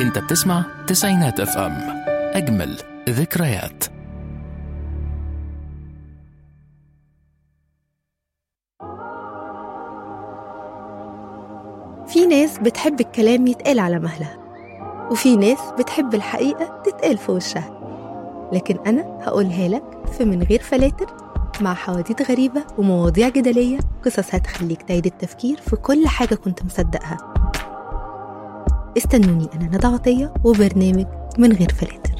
انت بتسمع تسعينات اف ام اجمل ذكريات في ناس بتحب الكلام يتقال على مهلها وفي ناس بتحب الحقيقة تتقال في وشها لكن أنا هقولها لك في من غير فلاتر مع حواديت غريبة ومواضيع جدلية قصص هتخليك تعيد التفكير في كل حاجة كنت مصدقها استنوني أنا ندى عطية وبرنامج من غير فلاتر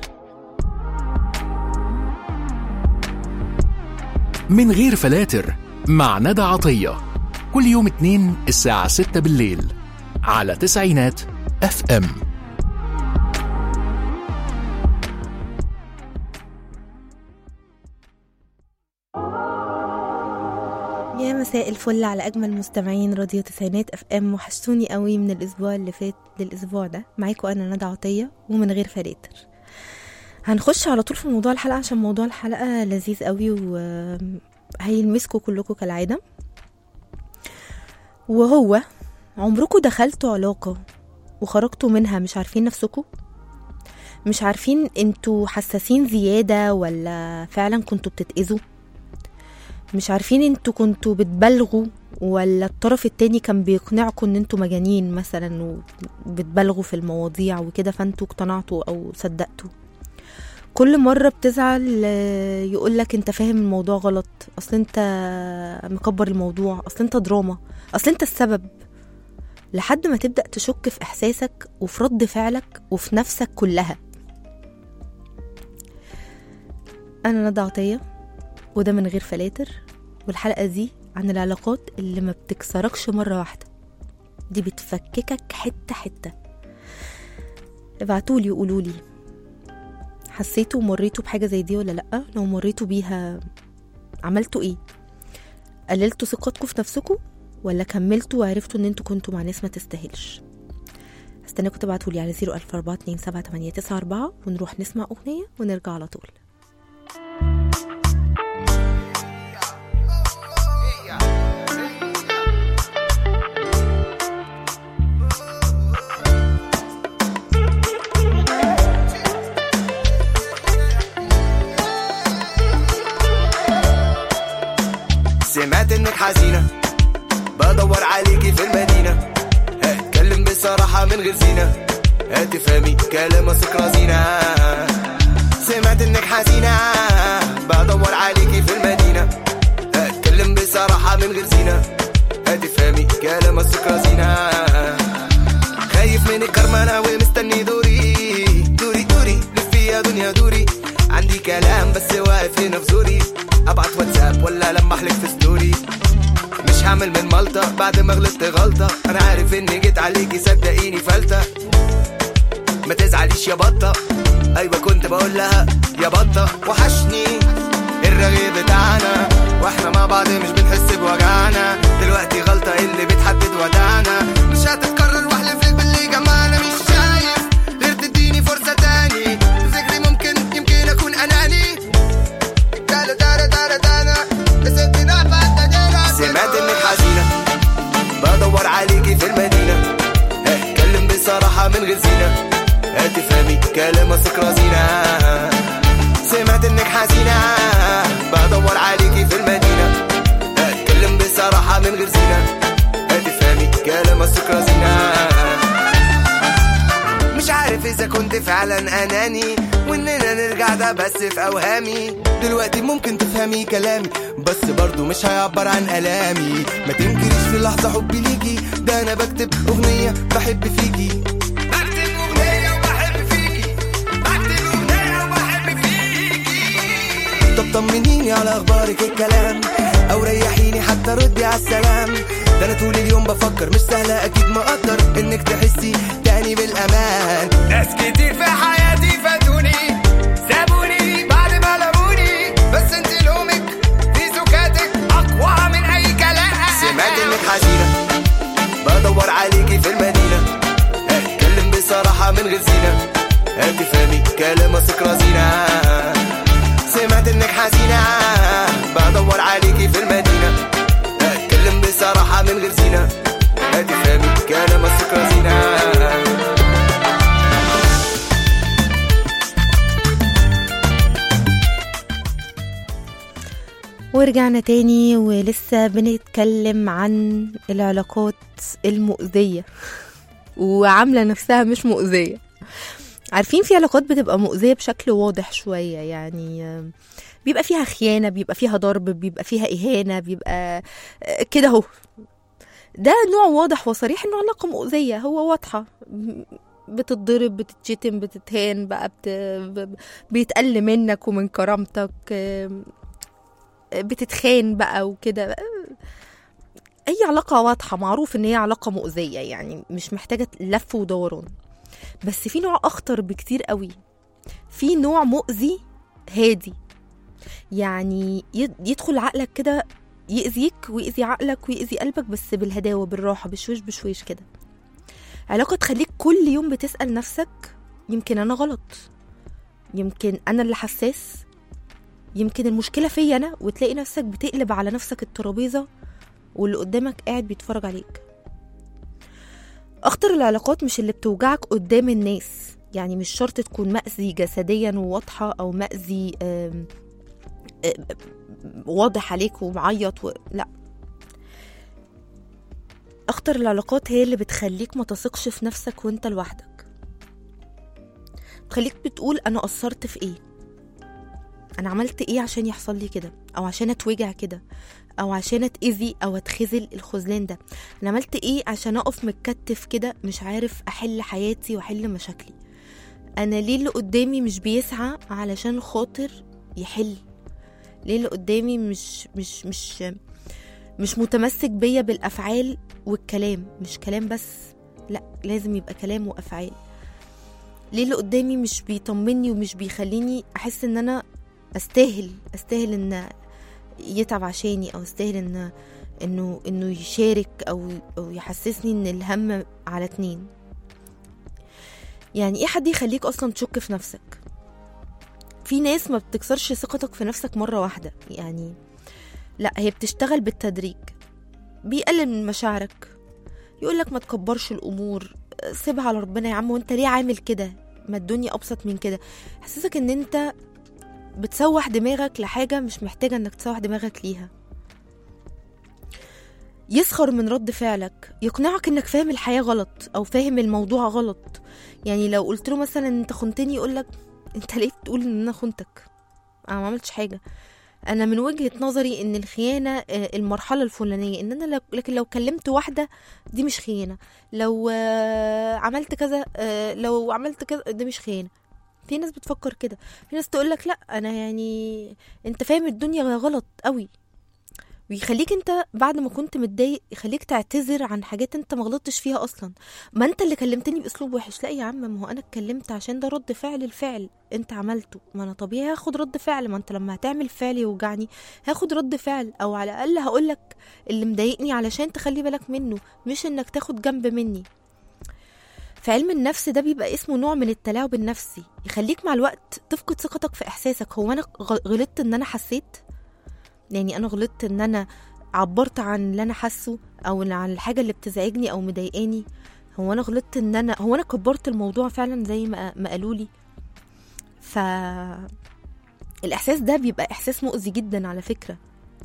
من غير فلاتر مع ندى عطية كل يوم اتنين الساعة ستة بالليل على تسعينات اف ام يا مساء الفل على اجمل مستمعين راديو تسعينات اف ام وحشتوني قوي من الاسبوع اللي فات للاسبوع ده معاكم انا ندى عطيه ومن غير فلاتر هنخش على طول في موضوع الحلقه عشان موضوع الحلقه لذيذ قوي وهيلمسكوا كلكم كالعاده وهو عمركم دخلتوا علاقه وخرجتوا منها مش عارفين نفسكم مش عارفين انتوا حساسين زياده ولا فعلا كنتوا بتتاذوا مش عارفين انتوا كنتوا بتبالغوا ولا الطرف التاني كان بيقنعكم ان انتوا مجانين مثلا وبتبالغوا في المواضيع وكده فانتوا اقتنعتوا او صدقتوا كل مرة بتزعل آه، يقولك انت فاهم الموضوع غلط اصل انت مكبر الموضوع اصل انت دراما اصل انت السبب لحد ما تبدأ تشك في احساسك وفي رد فعلك وفي نفسك كلها انا ندى عطيه وده من غير فلاتر والحلقة دي عن العلاقات اللي ما بتكسركش مرة واحدة دي بتفككك حتة حتة ابعتولي وقولولي حسيتوا ومريتوا بحاجة زي دي ولا لأ لو مريتوا بيها عملتوا ايه قللتوا ثقتكم في نفسكم ولا كملتوا وعرفتوا ان انتوا كنتوا مع ناس ما تستاهلش هستناكم تبعتولي على 004278994 ونروح نسمع أغنية ونرجع على طول سمعت انك حزينة بدور عليكي في المدينة هتكلم بصراحة من غير زينة هتفهمي كلام اثق رزينة سمعت انك حزينة بدور عليكي في المدينة هتكلم بصراحة من غير زينة هتفهمي كلام اثق رزينة خايف من الكرمانة ومستني دوري دوري دوري لفي يا دنيا دوري عندي كلام بس واقف هنا في زوري ابعت واتساب ولا لما احلك في ستوري مش هعمل من مالطة بعد ما غلطت غلطة انا عارف اني جيت عليكي صدقيني فلتة ما تزعليش يا بطة ايوه كنت بقول لها يا بطة وحشني الرغي بتاعنا واحنا مع بعض مش بنحس بوجعنا دلوقتي غلطة اللي بتحدد وداعنا مش هتتكرر واحلف لك باللي جمعنا مش شايف غير تديني فرصة تاني ذكري ممكن يمكن اكون اناني دانا دانا دانا دانا سمعت انك حزينة بدور عليكي في المدينة هتكلم بصراحة من غير زينة هتفهمي كلام اثق رزينة سمعت انك حزينة بدور عليكي في المدينة هتكلم بصراحة من غير زينة هتفهمي كلام اثق رزينة مش عارف اذا كنت فعلا اناني واننا نرجع ده بس في اوهامي دلوقتي ممكن تفهمي كلامي بس برضو مش هيعبر عن الامي ما تنكريش في لحظه حبي ليكي ده انا بكتب اغنيه بحب فيكي بكتب اغنيه وبحب فيكي بكتب اغنيه وبحب فيكي طب طمنيني على اخبارك الكلام او ريحيني حتى ردي على السلام ده انا طول اليوم بفكر مش سهله اكيد ما اقدر انك تحسي تاني بالامان ناس كتير في حياتي فاتوني سابوني بعد ما لموني بس انت لومك في سكاتك اقوى من اي كلام سمعت انك حزينه بدور عليكي في المدينه هتكلم بصراحه من غير زينه هتفهمي كلام اثق رزينه سمعت انك حزينه بدور عليكي في المدينه هتكلم بصراحه من غير زينه هتفهمي كلام اثق رزينه ورجعنا تاني ولسه بنتكلم عن العلاقات المؤذية وعاملة نفسها مش مؤذية عارفين في علاقات بتبقى مؤذية بشكل واضح شوية يعني آه، بيبقى فيها خيانة بيبقى فيها ضرب بيبقى فيها إهانة بيبقى آه، كده اهو ده نوع واضح وصريح انه علاقة مؤذية هو واضحة بتتضرب بتتشتم بتتهان بقى بت... ب- بيتقل منك ومن كرامتك آم، بتتخان بقى وكده اي علاقة واضحة معروف ان هي علاقة مؤذية يعني مش محتاجة لف ودوران بس في نوع اخطر بكتير قوي في نوع مؤذي هادي يعني يد- يدخل عقلك كده يأذيك ويأذي عقلك ويأذي قلبك بس بالهداوة بالراحة بشويش بشويش كده علاقة تخليك كل يوم بتسأل نفسك يمكن أنا غلط يمكن أنا اللي حساس يمكن المشكلة فيا أنا وتلاقي نفسك بتقلب على نفسك الترابيزة واللي قدامك قاعد بيتفرج عليك أخطر العلاقات مش اللي بتوجعك قدام الناس يعني مش شرط تكون مأذي جسديا وواضحة أو مأذي آم، آم، واضح عليك ومعيط و... لا أخطر العلاقات هي اللي بتخليك ما تثقش في نفسك وانت لوحدك بتخليك بتقول أنا قصرت في إيه أنا عملت إيه عشان يحصل لي كده أو عشان أتوجع كده أو عشان أتأذي أو أتخذل الخذلان ده أنا عملت إيه عشان أقف متكتف كده مش عارف أحل حياتي وأحل مشاكلي أنا ليه اللي قدامي مش بيسعى علشان خاطر يحل ليه اللي قدامي مش مش مش مش متمسك بيا بالافعال والكلام مش كلام بس لا لازم يبقى كلام وافعال ليه اللي قدامي مش بيطمني ومش بيخليني احس ان انا استاهل استاهل ان يتعب عشاني او استاهل ان انه انه يشارك او او يحسسني ان الهم على اتنين يعني ايه حد يخليك اصلا تشك في نفسك في ناس ما بتكسرش ثقتك في نفسك مره واحده يعني لا هي بتشتغل بالتدريج بيقلل من مشاعرك يقولك ما تكبرش الامور سيبها على ربنا يا عم وانت ليه عامل كده ما الدنيا ابسط من كده حسسك ان انت بتسوح دماغك لحاجه مش محتاجه انك تسوح دماغك ليها يسخر من رد فعلك يقنعك انك فاهم الحياه غلط او فاهم الموضوع غلط يعني لو قلت له مثلا انت خنتني يقولك انت ليه بتقول ان انا خنتك انا ما عملتش حاجه انا من وجهه نظري ان الخيانه آه، المرحله الفلانيه ان انا لو- لكن لو كلمت واحده دي مش خيانه لو آه، عملت كذا آه، لو عملت كذا ده مش خيانه في ناس بتفكر كده في ناس تقول لك لا انا يعني انت فاهم الدنيا غلط قوي ويخليك انت بعد ما كنت متضايق يخليك تعتذر عن حاجات انت ما غلطتش فيها اصلا ما انت اللي كلمتني باسلوب وحش لا يا عم ما هو انا اتكلمت عشان ده رد فعل الفعل انت عملته ما انا طبيعي هاخد رد فعل ما انت لما هتعمل فعل يوجعني هاخد رد فعل او على الاقل هقولك اللي مضايقني علشان تخلي بالك منه مش انك تاخد جنب مني في علم النفس ده بيبقى اسمه نوع من التلاعب النفسي يخليك مع الوقت تفقد ثقتك في احساسك هو انا غ- غلطت ان انا حسيت يعني انا غلطت ان انا عبرت عن اللي انا حاسه او عن الحاجه اللي بتزعجني او مضايقاني هو انا غلطت ان انا هو انا كبرت الموضوع فعلا زي ما ما قالوا لي ف الاحساس ده بيبقى احساس مؤذي جدا على فكره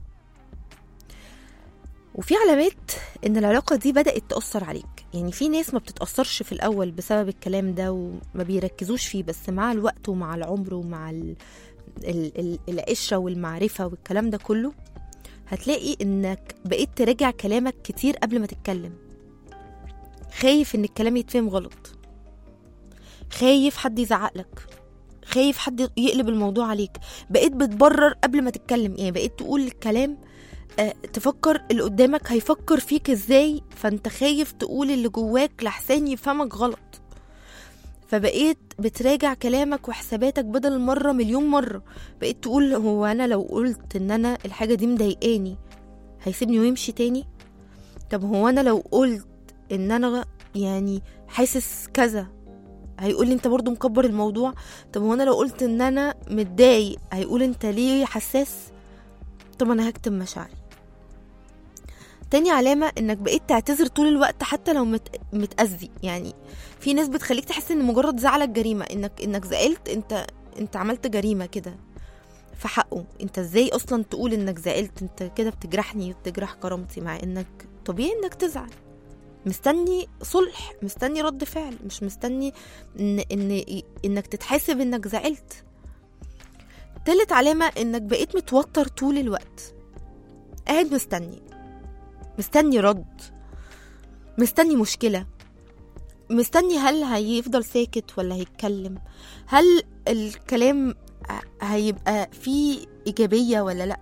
وفي علامات ان العلاقه دي بدات تاثر عليك يعني في ناس ما بتتاثرش في الاول بسبب الكلام ده وما بيركزوش فيه بس مع الوقت ومع العمر ومع ال... ال... ال... العشره والمعرفه والكلام ده كله هتلاقي انك بقيت تراجع كلامك كتير قبل ما تتكلم خايف ان الكلام يتفهم غلط خايف حد يزعق لك خايف حد يقلب الموضوع عليك بقيت بتبرر قبل ما تتكلم يعني بقيت تقول الكلام آه، تفكر اللي قدامك هيفكر فيك ازاي فانت خايف تقول اللي جواك لحسن يفهمك غلط فبقيت بتراجع كلامك وحساباتك بدل مرة مليون مرة بقيت تقول هو أنا لو قلت إن أنا الحاجة دي مضايقاني هيسيبني ويمشي تاني طب هو أنا لو قلت إن أنا يعني حاسس كذا هيقول لي انت برضو مكبر الموضوع طب هو انا لو قلت ان انا متضايق هيقول انت ليه حساس طب انا هكتم مشاعري تاني علامة انك بقيت تعتذر طول الوقت حتى لو مت... متأذي يعني في ناس بتخليك تحس ان مجرد زعلك جريمة انك انك زعلت انت انت عملت جريمة كده في حقه انت ازاي اصلا تقول انك زعلت انت كده بتجرحني وبتجرح كرامتي مع انك طبيعي انك تزعل مستني صلح مستني رد فعل مش مستني ان ان انك تتحاسب انك زعلت تالت علامة انك بقيت متوتر طول الوقت قاعد مستني مستني رد مستني مشكلة مستني هل هيفضل ساكت ولا هيتكلم هل الكلام هيبقى فيه إيجابية ولا لأ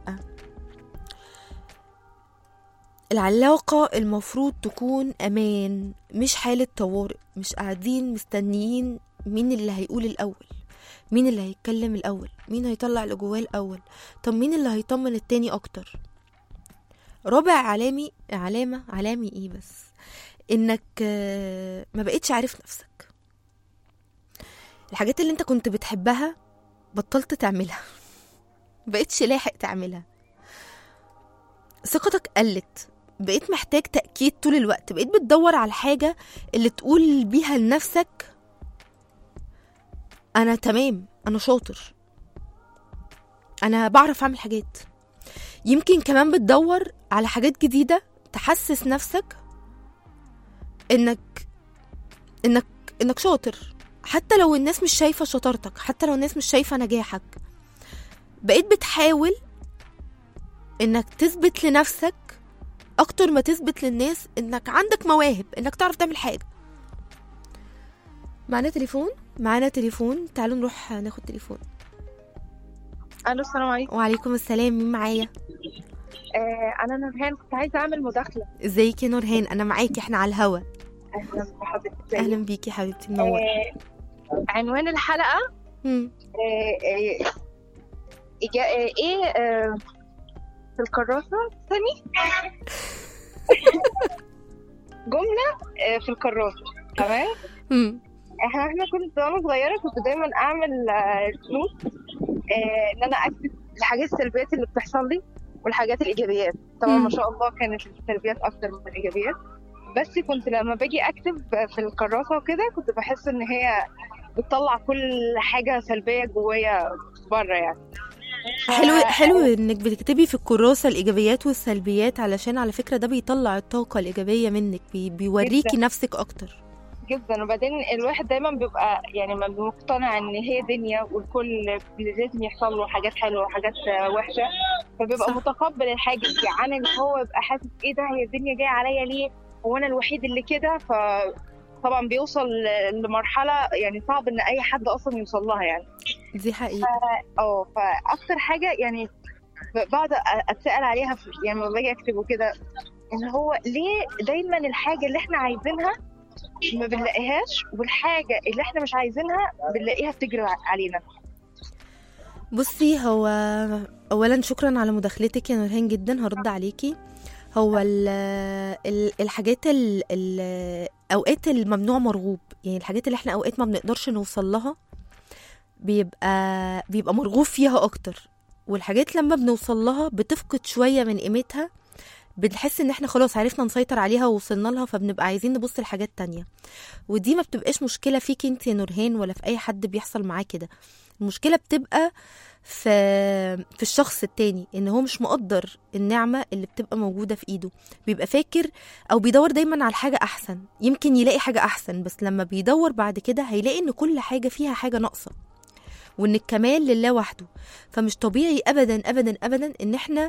العلاقة المفروض تكون أمان مش حالة طوارئ مش قاعدين مستنيين مين اللي هيقول الأول مين اللي هيتكلم الأول مين هيطلع اللي جواه الأول طب مين اللي هيطمن التاني أكتر رابع علامي علامة علامي إيه بس إنك آه، ما بقيتش عارف نفسك الحاجات اللي انت كنت بتحبها بطلت تعملها بقيتش لاحق تعملها ثقتك قلت بقيت محتاج تأكيد طول الوقت بقيت بتدور على الحاجة اللي تقول بيها لنفسك أنا تمام أنا شاطر أنا بعرف أعمل حاجات يمكن كمان بتدور على حاجات جديدة تحسس نفسك إنك إنك إنك شاطر حتى لو الناس مش شايفة شطارتك حتى لو الناس مش شايفة نجاحك بقيت بتحاول انك تثبت لنفسك اكتر ما تثبت للناس انك عندك مواهب انك تعرف تعمل حاجة معانا تليفون معانا تليفون تعالوا نروح ناخد تليفون الو السلام عليكم وعليكم السلام مين معايا آه انا نورهان كنت عايزه اعمل مداخله ازيك يا نورهان انا معاكي احنا على الهوا اهلا بحضرتك اهلا بيكي حبيبتي منور آه عنوان الحلقه مم. آه آه إجا... آه ايه آه في الكراسه ثاني جمله آه في الكراسه تمام مم. احنا احنا كنت وانا صغيره كنت دايما اعمل آه، نوت آه، ان انا اكتب الحاجات السلبيات اللي بتحصل لي والحاجات الايجابيات طبعا مم. ما شاء الله كانت السلبيات اكتر من الايجابيات بس كنت لما باجي اكتب في الكراسه وكده كنت بحس ان هي بتطلع كل حاجه سلبيه جوايا بره يعني ف- حلو حلو انك بتكتبي في الكراسة الايجابيات والسلبيات علشان على فكرة ده بيطلع الطاقة الايجابية منك بي بيوريكي نفسك اكتر جدا وبعدين الواحد دايما بيبقى يعني ما مقتنع ان هي دنيا والكل لازم يحصل له حاجات حلوه وحاجات وحشه فبيبقى صح. متقبل الحاجه دي عن ان هو يبقى حاسس ايه ده هي الدنيا جايه عليا ليه هو انا الوحيد اللي كده فطبعا بيوصل لمرحله يعني صعب ان اي حد اصلا يوصل لها يعني دي حقيقة اه فاكتر حاجه يعني ب- بقعد أ- اتسال عليها في يعني لما باجي اكتب وكده ان هو ليه دايما الحاجه اللي احنا عايزينها ما بنلاقيهاش والحاجه اللي احنا مش عايزينها بنلاقيها بتجري ع- علينا بصي هو اولا شكرا على مداخلتك يا نورهان جدا هرد عليكي هو ال ال الحاجات ال ال اوقات الممنوع مرغوب يعني الحاجات اللي احنا اوقات ما بنقدرش نوصل لها بيبقى بيبقى مرغوب فيها اكتر والحاجات لما بنوصل لها بتفقد شويه من قيمتها بنحس ان احنا خلاص عرفنا نسيطر عليها ووصلنا لها فبنبقى عايزين نبص لحاجات تانية ودي ما بتبقاش مشكله فيك انت يا نورهان ولا في اي حد بيحصل معاه كده المشكله بتبقى في في الشخص التاني ان هو مش مقدر النعمه اللي بتبقى موجوده في ايده بيبقى فاكر او بيدور دايما على حاجه احسن يمكن يلاقي حاجه احسن بس لما بيدور بعد كده هيلاقي ان كل حاجه فيها حاجه ناقصه وان الكمال لله وحده فمش طبيعي ابدا ابدا ابدا ان احنا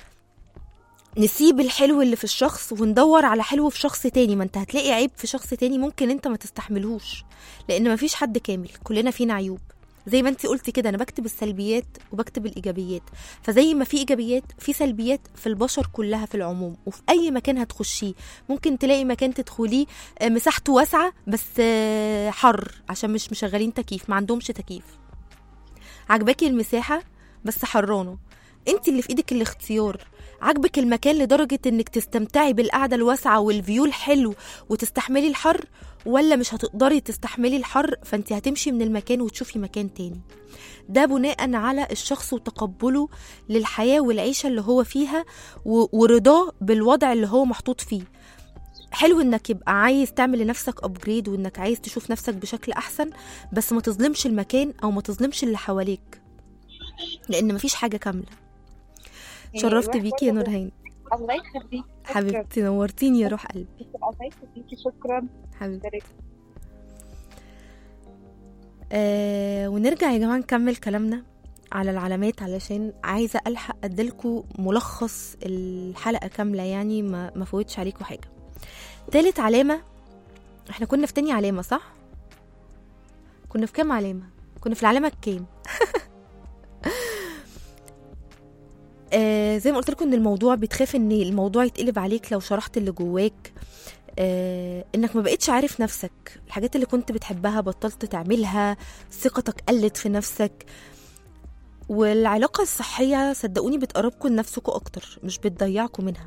نسيب الحلو اللي في الشخص وندور على حلو في شخص تاني ما انت هتلاقي عيب في شخص تاني ممكن انت ما تستحملهوش لان مفيش حد كامل كلنا فينا عيوب زي ما انت قلتي كده انا بكتب السلبيات وبكتب الايجابيات فزي ما في ايجابيات في سلبيات في البشر كلها في العموم وفي اي مكان هتخشيه ممكن تلاقي مكان تدخليه آه، مساحته واسعه بس آه، حر عشان مش مشغلين تكييف ما عندهمش تكييف عجباكي المساحه بس حرانه انت اللي في ايدك الاختيار عاجبك المكان لدرجة انك تستمتعي بالقعدة الواسعة والفيو الحلو وتستحملي الحر ولا مش هتقدري تستحملي الحر فانت هتمشي من المكان وتشوفي مكان تاني ده بناء على الشخص وتقبله للحياة والعيشة اللي هو فيها و- ورضاه بالوضع اللي هو محطوط فيه حلو انك يبقى عايز تعمل لنفسك ابجريد وانك عايز تشوف نفسك بشكل احسن بس ما تظلمش المكان او ما تظلمش اللي حواليك لان مفيش حاجه كامله يعني شرفت الواحد بيكي يا برضه- نورهان الله يخليكي شكراً. حبيبتي نورتيني يا روح قلبي الله يخليكي شكرا حبيبتي آه ونرجع يا جماعه نكمل كلامنا على العلامات علشان عايزه الحق اديلكوا ملخص الحلقه كامله يعني ما ما فوتش عليكم حاجه تالت علامه احنا كنا في تاني علامه صح كنا في كام علامه كنا في العلامه الكام آه زي ما قلت لكم ان الموضوع بتخاف ان الموضوع يتقلب عليك لو شرحت اللي جواك آه انك ما بقتش عارف نفسك الحاجات اللي كنت بتحبها بطلت تعملها ثقتك قلت في نفسك والعلاقة الصحية صدقوني بتقربكم لنفسكم أكتر مش بتضيعكم منها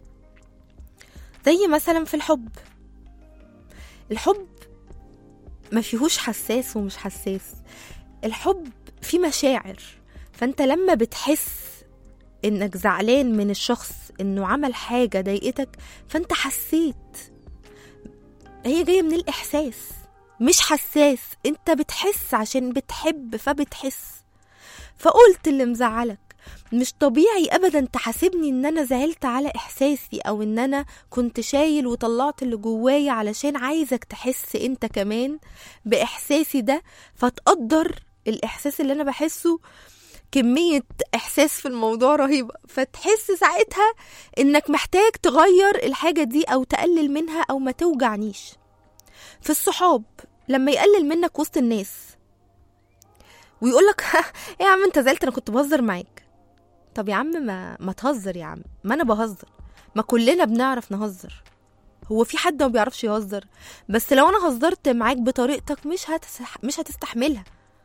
زي مثلا في الحب الحب ما فيهوش حساس ومش حساس الحب فيه مشاعر فانت لما بتحس انك زعلان من الشخص انه عمل حاجة ضايقتك فانت حسيت هي جاية من الإحساس مش حساس انت بتحس عشان بتحب فبتحس فقلت اللي مزعلك مش طبيعي ابدا تحاسبني ان انا زعلت على احساسي او ان انا كنت شايل وطلعت اللي جوايا علشان عايزك تحس انت كمان باحساسي ده فتقدر الاحساس اللي انا بحسه كمية إحساس في الموضوع رهيبة فتحس ساعتها إنك محتاج تغير الحاجة دي أو تقلل منها أو ما توجعنيش في الصحاب لما يقلل منك وسط الناس ويقولك ايه يا عم انت زعلت انا كنت بهزر معاك طب يا عم ما ما تهزر يا عم ما انا بهزر ما كلنا بنعرف نهزر هو في حد ما بيعرفش يهزر بس لو انا هزرت معاك بطريقتك مش هتسح... مش هتستحملها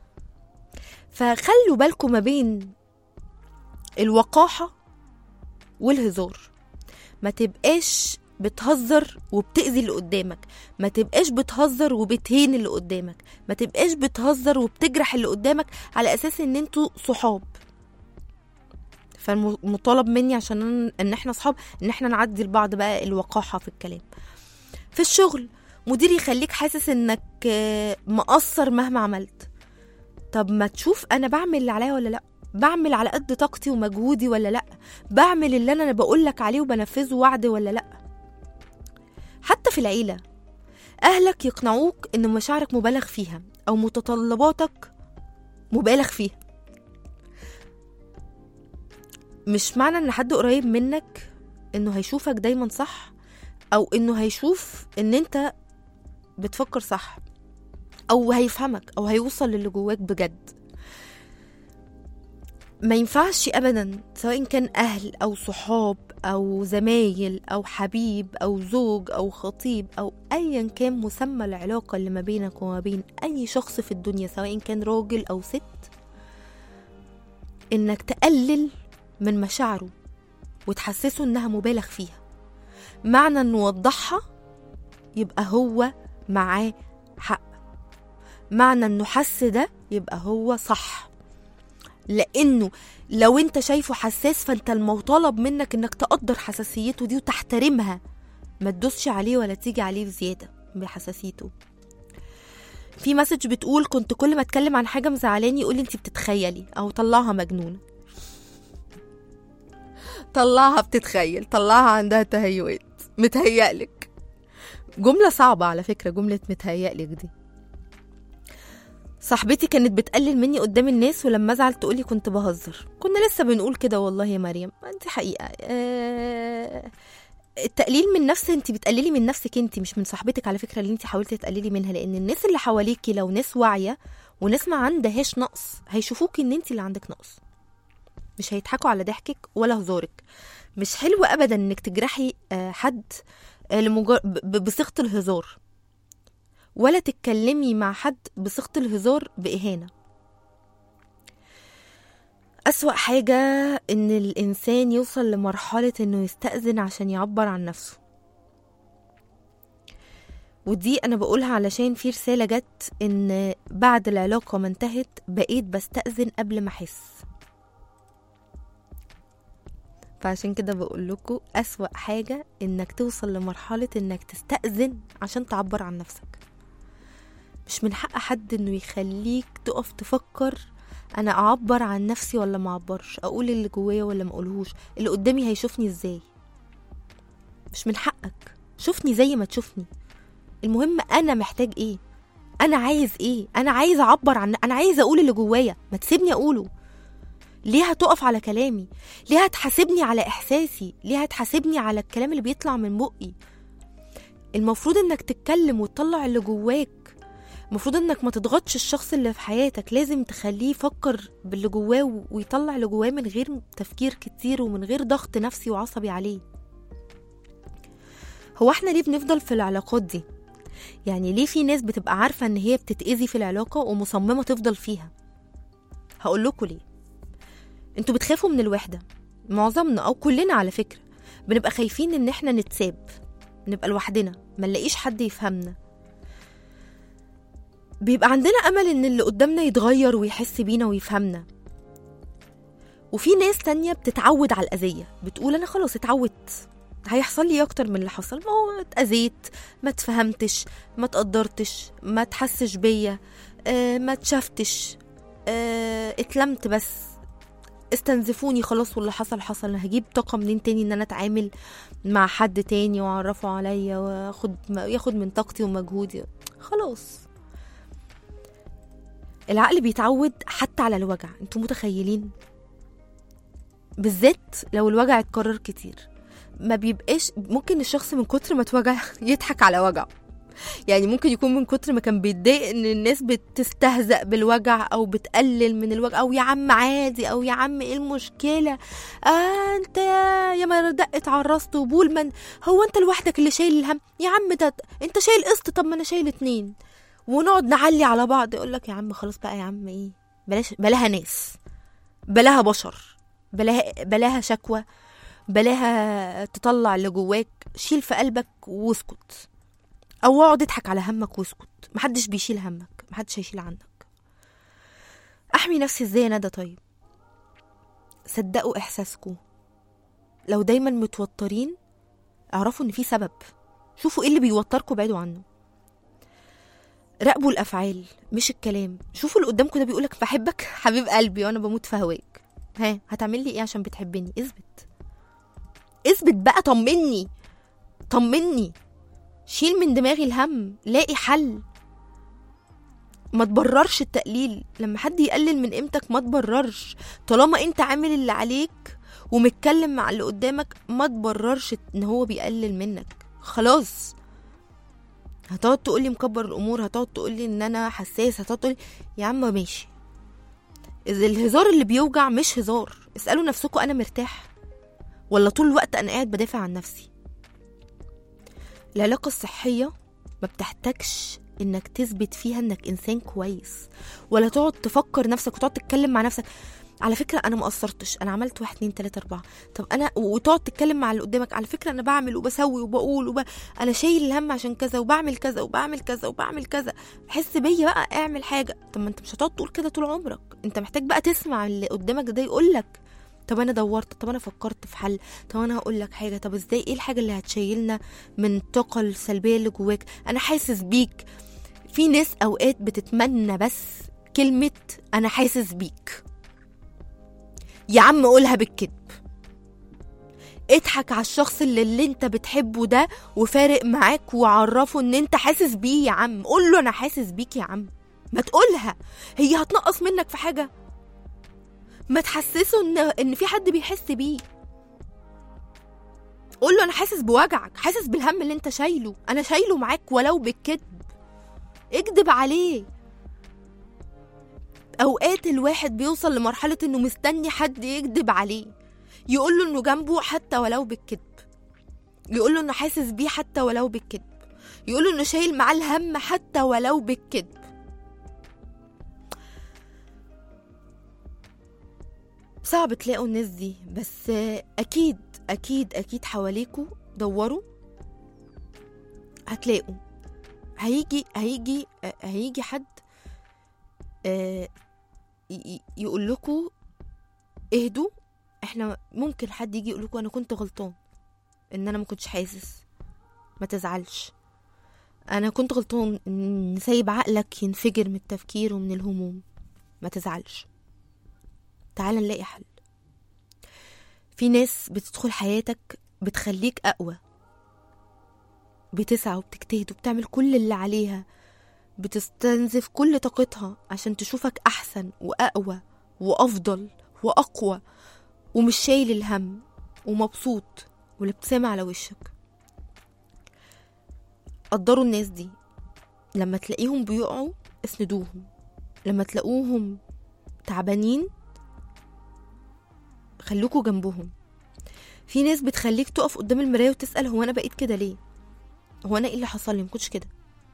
فخلوا بالكم ما بين الوقاحة والهزار ما تبقاش بتهزر وبتأذي اللي قدامك ما تبقاش بتهزر وبتهين اللي قدامك ما تبقاش بتهزر وبتجرح اللي قدامك على اساس ان انتوا صحاب فالمطالب مني عشان أنا- ان احنا صحاب ان احنا نعدي لبعض بقى الوقاحة في الكلام في الشغل مدير يخليك حاسس انك آه، مقصر مهما عملت طب ما تشوف انا بعمل اللي عليا ولا لا بعمل على قد طاقتي ومجهودي ولا لا بعمل اللي انا بقولك عليه وبنفذه وعد ولا لا حتى في العيله اهلك يقنعوك ان مشاعرك مبالغ فيها او متطلباتك مبالغ فيها مش معنى ان حد قريب منك انه هيشوفك دايما صح او انه هيشوف ان انت بتفكر صح او هيفهمك او هيوصل للي جواك بجد ما ينفعش ابدا سواء كان اهل او صحاب او زمايل او حبيب او زوج او خطيب او ايا كان مسمى العلاقه اللي ما بينك وما بين اي شخص في الدنيا سواء كان راجل او ست انك تقلل من مشاعره وتحسسه انها مبالغ فيها معنى انه وضحها يبقى هو معاه حق معنى انه حس ده يبقى هو صح لانه لو انت شايفه حساس فانت المطالب منك انك تقدر حساسيته دي وتحترمها ما تدوسش عليه ولا تيجي عليه بزياده بحساسيته في مسج بتقول كنت كل ما اتكلم عن حاجه مزعلاني يقول لي انت بتتخيلي او طلعها مجنونه طلعها بتتخيل طلعها عندها تهيؤات متهيألك جملة صعبة على فكرة جملة متهيألك دي صاحبتي كانت بتقلل مني قدام الناس ولما ازعل تقولي كنت بهزر كنا لسه بنقول كده والله يا مريم ما انت حقيقة آه، التقليل من نفس انت بتقللي من نفسك انت مش من صاحبتك على فكرة اللي انت حاولتي تقللي منها لان الناس اللي حواليكي لو ناس واعية وناس ما عندهاش نقص هيشوفوكي ان انت اللي عندك نقص مش هيضحكوا على ضحكك ولا هزارك مش حلو ابدا انك تجرحي آه، حد آه، لمجر... ب- بصيغه الهزار ولا تتكلمي مع حد بصيغه الهزار باهانه أسوأ حاجة إن الإنسان يوصل لمرحلة إنه يستأذن عشان يعبر عن نفسه ودي أنا بقولها علشان في رسالة جت إن بعد العلاقة ما انتهت بقيت بستأذن قبل ما أحس فعشان كده بقول لكم أسوأ حاجة إنك توصل لمرحلة إنك تستأذن عشان تعبر عن نفسك مش من حق حد إنه يخليك تقف تفكر انا اعبر عن نفسي ولا ما اعبرش اقول اللي جوايا ولا ما اقولهوش اللي قدامي هيشوفني ازاي مش من حقك شوفني زي ما تشوفني المهم انا محتاج ايه انا عايز ايه انا عايز اعبر عن انا عايز اقول اللي جوايا ما تسيبني اقوله ليه هتقف على كلامي ليه هتحاسبني على احساسي ليه هتحاسبني على الكلام اللي بيطلع من بقي المفروض انك تتكلم وتطلع اللي جواك المفروض انك ما تضغطش الشخص اللي في حياتك لازم تخليه يفكر باللي جواه و- ويطلع اللي جواه من غير تفكير كتير ومن غير ضغط نفسي وعصبي عليه هو احنا ليه بنفضل في العلاقات دي يعني ليه في ناس بتبقى عارفة ان هي بتتأذي في العلاقة ومصممة تفضل فيها هقول لكم ليه انتوا بتخافوا من الوحدة معظمنا او كلنا على فكرة بنبقى خايفين ان احنا نتساب نبقى لوحدنا ما نلاقيش حد يفهمنا بيبقى عندنا امل ان اللي قدامنا يتغير ويحس بينا ويفهمنا وفي ناس تانية بتتعود على الأذية بتقول أنا خلاص اتعودت هيحصل لي أكتر من اللي حصل ما هو اتأذيت ما اتفهمتش ما تقدرتش ما تحسش بيا آه ما تشافتش آه اتلمت بس استنزفوني خلاص واللي حصل حصل انا هجيب طاقه منين تاني ان انا اتعامل مع حد تاني واعرفه عليا واخد ياخد من طاقتي ومجهودي خلاص العقل بيتعود حتى على الوجع انتوا متخيلين بالذات لو الوجع اتكرر كتير ما بيبقاش ممكن الشخص من كتر ما اتوجع يضحك على وجعه يعني ممكن يكون من كتر ما كان بيتضايق ان الناس بتستهزأ بالوجع او بتقلل من الوجع او يا عم عادي او يا عم ايه المشكله آه انت يا يا ما دقت على الراس طبول من هو انت لوحدك اللي شايل الهم يا عم ده انت شايل قسط طب ما انا شايل اتنين ونقعد نعلي على بعض يقول لك يا عم خلاص بقى يا عم ايه بلاش بلاها ناس بلاها بشر بلاها بلاها شكوى بلاها تطلع اللي جواك شيل في قلبك واسكت او اقعد اضحك على همك واسكت محدش بيشيل همك محدش هيشيل عنك احمي نفسي ازاي يا ندى طيب صدقوا احساسكم لو دايما متوترين اعرفوا ان في سبب شوفوا ايه اللي بيوتركم بعيدوا عنه راقبوا الافعال مش الكلام شوفوا اللي قدامكم ده بيقولك بحبك حبيب قلبي وانا بموت في هواك ها هتعمل لي ايه عشان بتحبني اثبت اثبت بقى طمني طمني شيل من دماغي الهم لاقي حل ما تبررش التقليل لما حد يقلل من قيمتك ما تبررش طالما انت عامل اللي عليك ومتكلم مع اللي قدامك ما تبررش ان هو بيقلل منك خلاص هتقعد تقولي مكبر الامور هتقعد تقولي ان انا حساس هتقعد تقولي يا عم ماشي إذا الهزار اللي بيوجع مش هزار اسالوا نفسكم انا مرتاح ولا طول الوقت انا قاعد بدافع عن نفسي العلاقة الصحية ما بتحتاجش انك تثبت فيها انك انسان كويس ولا تقعد تفكر نفسك وتقعد تتكلم مع نفسك على فكرة أنا ما قصرتش أنا عملت واحد اتنين تلاتة أربعة طب أنا وتقعد تتكلم مع اللي قدامك على فكرة أنا بعمل وبسوي وبقول وب... أنا شايل الهم عشان كذا وبعمل كذا وبعمل كذا وبعمل كذا حس بيا بقى اعمل حاجة طب ما أنت مش هتقعد تقول كده طول عمرك أنت محتاج بقى تسمع اللي قدامك ده يقولك طب انا دورت طب انا فكرت في حل طب انا هقول لك حاجه طب ازاي ايه الحاجه اللي هتشيلنا من الطاقه السلبيه اللي جواك انا حاسس بيك في ناس اوقات بتتمنى بس كلمه انا حاسس بيك يا عم قولها بالكذب اضحك على الشخص اللي, اللي انت بتحبه ده وفارق معاك وعرفه ان انت حاسس بيه يا عم قول له انا حاسس بيك يا عم ما تقولها هي هتنقص منك في حاجه ما تحسسه ان ان في حد بيحس بيه قول له انا حاسس بوجعك حاسس بالهم اللي انت شايله انا شايله معاك ولو بالكذب اكذب عليه اوقات الواحد بيوصل لمرحله انه مستني حد يكذب عليه يقول له انه جنبه حتى ولو بالكذب يقول له انه حاسس بيه حتى ولو بالكذب يقول له انه شايل معاه الهم حتى ولو بالكذب صعب تلاقوا الناس دي بس اكيد اكيد اكيد حواليكوا دوروا هتلاقوا هيجي هيجي هيجي حد يقول لكم اهدوا احنا ممكن حد يجي يقول لكم انا كنت غلطان ان انا ما كنتش حاسس ما تزعلش انا كنت غلطان ان سايب عقلك ينفجر من التفكير ومن الهموم ما تزعلش تعال نلاقي حل في ناس بتدخل حياتك بتخليك أقوى بتسعى وبتجتهد وبتعمل كل اللي عليها بتستنزف كل طاقتها عشان تشوفك أحسن وأقوى وأفضل وأقوى ومش شايل الهم ومبسوط والابتسامة على وشك قدروا الناس دي لما تلاقيهم بيقعوا اسندوهم لما تلاقوهم تعبانين خلوكوا جنبهم في ناس بتخليك تقف قدام المراية وتسأل هو أنا بقيت كده ليه هو أنا إيه اللي حصل لي مكنتش كده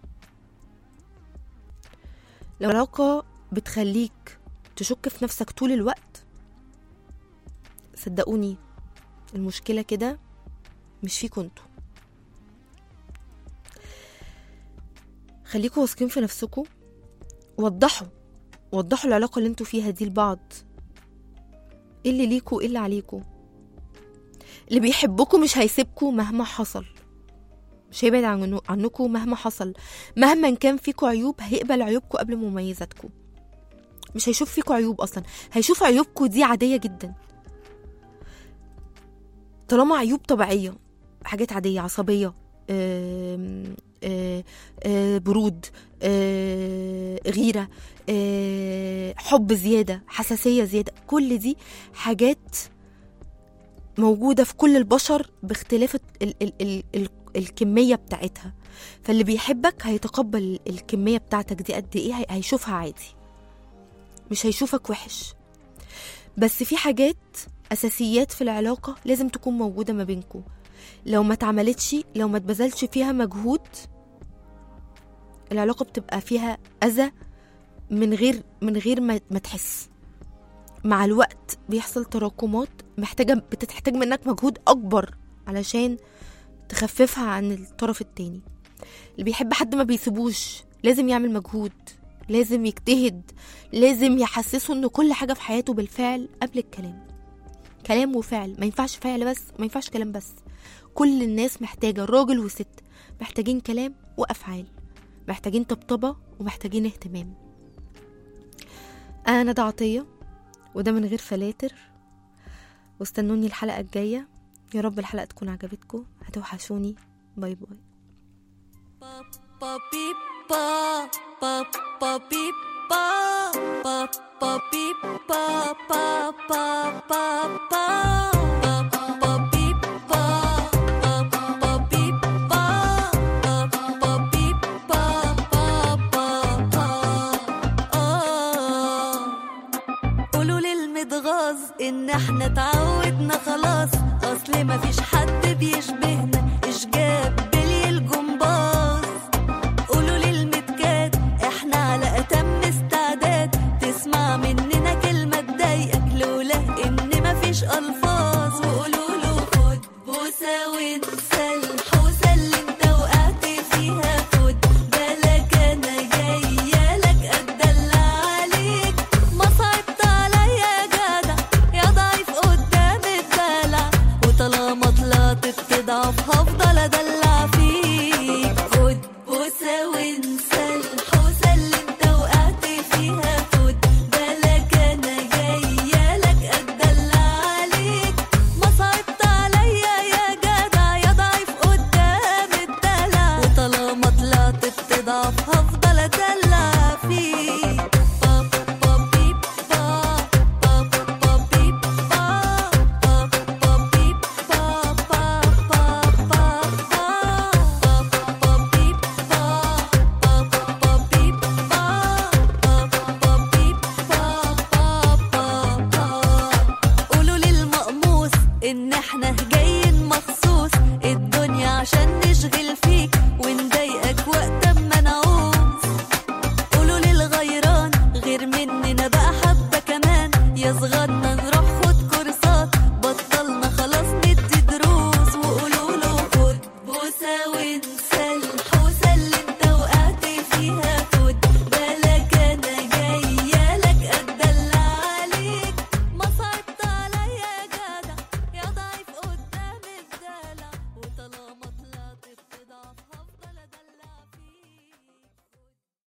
لو علاقة بتخليك تشك في نفسك طول الوقت صدقوني المشكلة كده مش فيكوا انتوا خليكوا واثقين في نفسكوا وضحوا وضحوا العلاقة اللي انتوا فيها دي لبعض ايه اللي ليكوا ايه اللي عليكوا اللي بيحبكوا مش هيسيبكوا مهما حصل مش هيبعد عن عنكوا مهما حصل مهما كان فيكوا عيوب هيقبل عيوبكوا قبل مميزاتكوا مش هيشوف فيكوا عيوب اصلا هيشوف عيوبكوا دي عادية جدا طالما عيوب طبيعية حاجات عادية عصبية آم، آه، آه، برود آه، غيرة آه، حب زيادة حساسية زيادة كل دي حاجات موجودة في كل البشر باختلاف ال ال ال ال ال الكمية بتاعتها فاللي بيحبك هيتقبل الكمية بتاعتك دي قد ايه هي- هيشوفها عادي مش هيشوفك وحش بس في حاجات أساسيات في العلاقة لازم تكون موجودة ما بينكم لو ما اتعملتش لو ما اتبذلش فيها مجهود العلاقة بتبقى فيها أذى من غير من غير ما, ما تحس مع الوقت بيحصل تراكمات محتاجة بتحتاج منك مجهود أكبر علشان تخففها عن الطرف التاني اللي بيحب حد ما بيسيبوش لازم يعمل مجهود لازم يجتهد لازم يحسسه ان كل حاجة في حياته بالفعل قبل الكلام كلام وفعل ما ينفعش فعل بس ما ينفعش كلام بس كل الناس محتاجة راجل وست محتاجين كلام وأفعال محتاجين طبطبة ومحتاجين اهتمام أنا ندى عطية وده من غير فلاتر واستنوني الحلقة الجاية يا رب الحلقة تكون عجبتكم هتوحشوني باي باي pa beep pa pa pa beep pa pa pa beep pa pa pa pa pa pa pa beep pa pa pa beep pa pa pa beep pa pa pa pa آه. قولوا للمتغاظ ان احنا تعبانين